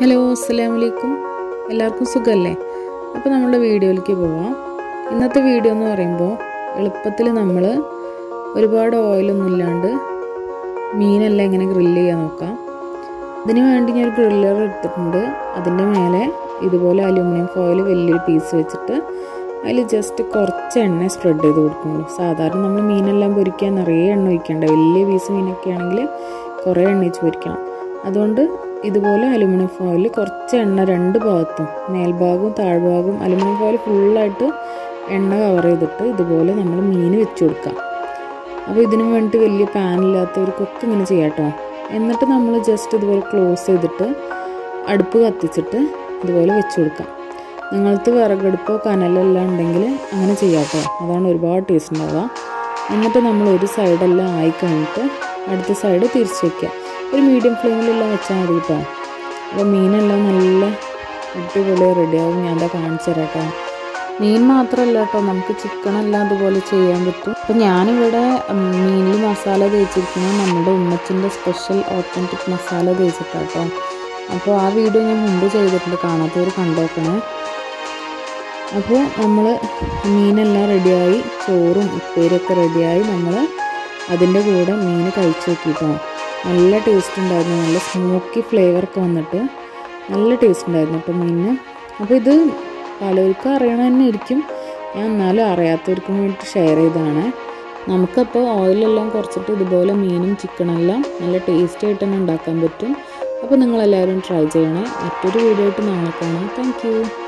hello അസ്സലാമു അലൈക്കും എല്ലാവർക്കും സുഖമല്ലേ അപ്പോൾ നമ്മുടെ വീഡിയോയിലേക്ക് പോവാം ഇന്നത്തെ വീഡിയോ എന്ന് പറയുമ്പോൾ എളുപ്പത്തിൽ നമ്മൾ ഒരുപാട് ഓയിലൊന്നും ഇല്ലാണ്ട് മീനെല്ലാം എങ്ങനെ ഗ്രില്ല് ചെയ്യാൻ നോക്കാം ഇതിന് വേണ്ടി ഞാൻ ഒരു ഗ്രില്ലർ എടുത്തിട്ടുണ്ട് അതിൻ്റെ മേലെ ഇതുപോലെ അലുമിനിയം ഫോയിൽ വലിയൊരു പീസ് വെച്ചിട്ട് അതിൽ ജസ്റ്റ് കുറച്ച് എണ്ണ സ്പ്രെഡ് ചെയ്ത് കൊടുക്കുള്ളൂ സാധാരണ നമ്മൾ മീനെല്ലാം പൊരിക്കാൻ നിറയെ എണ്ണ ഒഴിക്കേണ്ട വലിയ പീസ് മീനൊക്കെ ആണെങ്കിൽ കുറേ എണ്ണ ഒഴിച്ച് പൊരിക്കണം അതുകൊണ്ട് ഇതുപോലെ അലുമിനിയം ഫോയിൽ കുറച്ച് എണ്ണ രണ്ട് ഭാഗത്തും മേൽഭാഗവും താഴ്ഭാഗവും അലുമിനിയം ഫോയിൽ ഫുള്ളായിട്ട് എണ്ണ കവർ ചെയ്തിട്ട് ഇതുപോലെ നമ്മൾ മീൻ വെച്ച് കൊടുക്കാം അപ്പോൾ ഇതിനു വേണ്ടിയിട്ട് വലിയ പാൻ ഇല്ലാത്തവർക്കൊക്കെ ഇങ്ങനെ ചെയ്യാം കേട്ടോ എന്നിട്ട് നമ്മൾ ജസ്റ്റ് ഇതുപോലെ ക്ലോസ് ചെയ്തിട്ട് അടുപ്പ് കത്തിച്ചിട്ട് ഇതുപോലെ വെച്ച് കൊടുക്കാം നിങ്ങൾക്ക് വിറകടുപ്പോ കനലെല്ലാം ഉണ്ടെങ്കിൽ അങ്ങനെ ചെയ്യാം കേട്ടോ അതാണ് ഒരുപാട് ടേസ്റ്റ് ഉണ്ടാവുക എന്നിട്ട് നമ്മൾ ഒരു സൈഡെല്ലാം ആയി കഴിഞ്ഞിട്ട് അടുത്ത സൈഡ് തിരിച്ച് വയ്ക്കുക ഒരു മീഡിയം ഫ്ലെയിമിലെല്ലാം വെച്ചാൽ മതി കേട്ടോ അപ്പോൾ മീനെല്ലാം നല്ല അടിപൊളി റെഡിയാവും ഞാൻ എന്താ കാണിച്ചു തരാം കേട്ടോ മീൻ മാത്രമല്ല കേട്ടോ നമുക്ക് ചിക്കനെല്ലാം അതുപോലെ ചെയ്യാൻ പറ്റും അപ്പോൾ ഞാനിവിടെ മീനിൽ മസാല തേച്ചിരിക്കുന്നത് നമ്മുടെ ഉമ്മച്ചിൻ്റെ സ്പെഷ്യൽ ഓത്തൻറ്റിക് മസാല തേച്ചിട്ടാണ് കേട്ടോ അപ്പോൾ ആ വീഡിയോ ഞാൻ മുമ്പ് ചെയ്തിട്ടുണ്ട് കാണാത്തവർ കണ്ടോക്കണേ അപ്പോൾ നമ്മൾ മീനെല്ലാം റെഡിയായി ചോറും ഉപ്പേരിയൊക്കെ റെഡിയായി നമ്മൾ അതിൻ്റെ കൂടെ മീൻ കഴിച്ച് നോക്കിയിട്ടോ നല്ല ടേസ്റ്റ് ഉണ്ടായിരുന്നു നല്ല സ്മോക്കി ഫ്ലേവറൊക്കെ വന്നിട്ട് നല്ല ടേസ്റ്റ് ഉണ്ടായിരുന്നു കേട്ടോ മീനിന് അപ്പോൾ ഇത് പലർക്കും അറിയണ തന്നെ ഇരിക്കും ഞാൻ എന്നാലും അറിയാത്തവർക്കും വേണ്ടിയിട്ട് ഷെയർ ചെയ്തതാണ് നമുക്കപ്പോൾ ഓയിലെല്ലാം കുറച്ചിട്ട് ഇതുപോലെ മീനും ചിക്കനെല്ലാം നല്ല ടേസ്റ്റി ആയിട്ട് തന്നെ ഉണ്ടാക്കാൻ പറ്റും അപ്പോൾ നിങ്ങളെല്ലാവരും ട്രൈ ചെയ്യണേ മറ്റൊരു വീഡിയോ ആയിട്ട് നാളെ കാണാം താങ്ക്